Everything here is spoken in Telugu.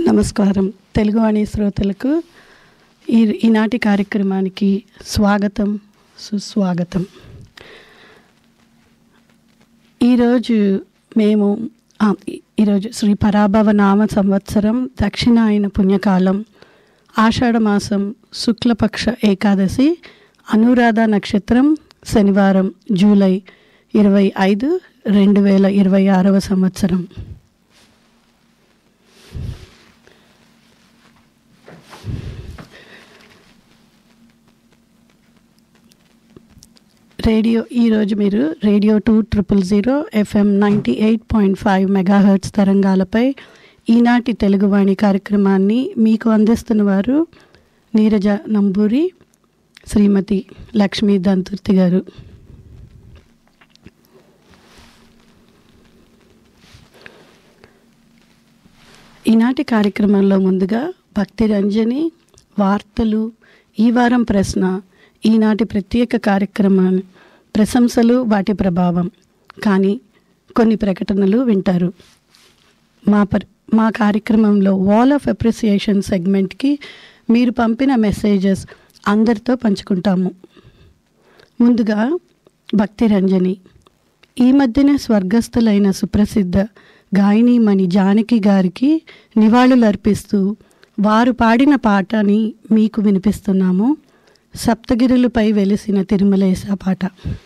నమస్కారం తెలుగువాణి శ్రోతలకు ఈ ఈనాటి కార్యక్రమానికి స్వాగతం సుస్వాగతం ఈరోజు మేము ఆ, ఈ- ఈరోజు శ్రీ పరాభవ నామ సంవత్సరం దక్షిణాయన పుణ్యకాలం ఆషాఢ మాసం శుక్లపక్ష ఏకాదశి అనురాధ నక్షత్రం శనివారం జూలై ఇరవై ఐదు రెండు వేల ఇరవై ఆరవ సంవత్సరం రేడియో ఈరోజు మీరు radio two triple zero FM ninety eight point five megahertz తరంగాలపై ఈనాటి తెలుగువాణి కార్యక్రమాన్ని మీకు అందిస్తున్న వారు నీరజ నంబూరి శ్రీమతి లక్ష్మీ దంతుర్తి గారు ఈనాటి కార్యక్రమంలో ముందుగా భక్తి రంజని వార్తలు ఈ వారం ప్రశ్న ఈనాటి ప్రత్యేక కార్యక్రమాన్ని ప్రశంసలు వాటి ప్రభావం కానీ కొన్ని ప్రకటనలు వింటారు మా పర్ మా కార్యక్రమంలో వాల్ ఆఫ్ అప్రిసియేషన్ సెగ్మెంట్కి మీరు పంపిన మెసేజెస్ అందరితో పంచుకుంటాము ముందుగా భక్తి రంజని ఈ మధ్యన స్వర్గస్థులైన సుప్రసిద్ధ గాయనీమణి జానకి గారికి నివాళులర్పిస్తూ వారు పాడిన పాటని మీకు వినిపిస్తున్నాము సప్తగిరులపై వెలిసిన తిరుమలేశ పాట